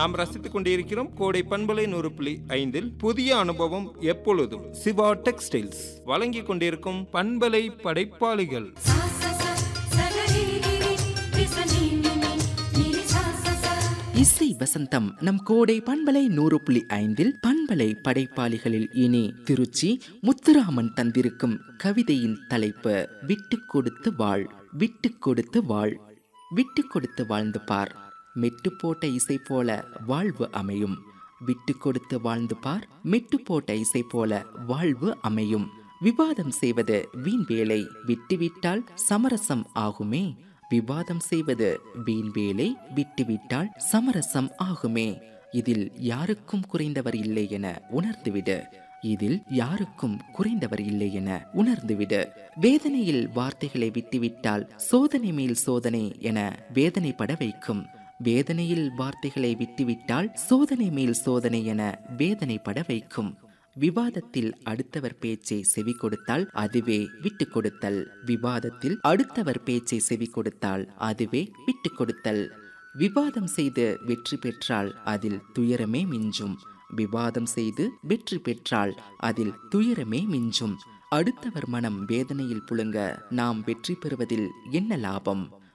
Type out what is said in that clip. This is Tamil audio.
நாம் ரசித்துக் கொண்டிருக்கிறோம் கோடை பண்பலை நூறு புள்ளி ஐந்தில் புதிய அனுபவம் எப்பொழுதும் சிவா டெக்ஸ்டைல்ஸ் வழங்கிக் கொண்டிருக்கும் பண்பலை படைப்பாளிகள் सा सा सा सगरिगिरि विसनिनिनि निरि सा सा सा இசை வசந்தம் நம் கோடை பண்பலை நூறு புள்ளி ஐந்தில் பண்பலை படைப்பாளிகளில் இனி திருச்சி முத்துராமன் தந்திருக்கும் கவிதையின் தலைப்பு விட்டு கொடுத்து வாழ் விட்டு கொடுத்து வாழ் விட்டு கொடுத்து வாழ்ந்து பார் மெட்டு போட்ட இசை போல வாழ்வு அமையும் விட்டு கொடுத்து வாழ்ந்து பார் மெட்டு போட்ட இசை போல வாழ்வு அமையும் விவாதம் செய்வது வீண் வேலை விட்டுவிட்டால் சமரசம் ஆகுமே விவாதம் செய்வது வீண் வேலை விட்டுவிட்டால் சமரசம் ஆகுமே இதில் யாருக்கும் குறைந்தவர் இல்லை என உணர்ந்துவிடு இதில் யாருக்கும் குறைந்தவர் இல்லை என உணர்ந்துவிடு வேதனையில் வார்த்தைகளை விட்டுவிட்டால் சோதனை மேல் சோதனை என வேதனைப்பட வைக்கும் வேதனையில் வார்த்தைகளை விட்டுவிட்டால் சோதனை மேல் சோதனை என வேதனைப்பட வைக்கும் விவாதத்தில் அடுத்தவர் பேச்சை செவி கொடுத்தால் அதுவே விட்டு கொடுத்தல் விவாதத்தில் அடுத்தவர் பேச்சை செவி கொடுத்தால் அதுவே விட்டு கொடுத்தல் விவாதம் செய்து வெற்றி பெற்றால் அதில் துயரமே மிஞ்சும் விவாதம் செய்து வெற்றி பெற்றால் அதில் துயரமே மிஞ்சும் அடுத்தவர் மனம் வேதனையில் புழுங்க நாம் வெற்றி பெறுவதில் என்ன லாபம்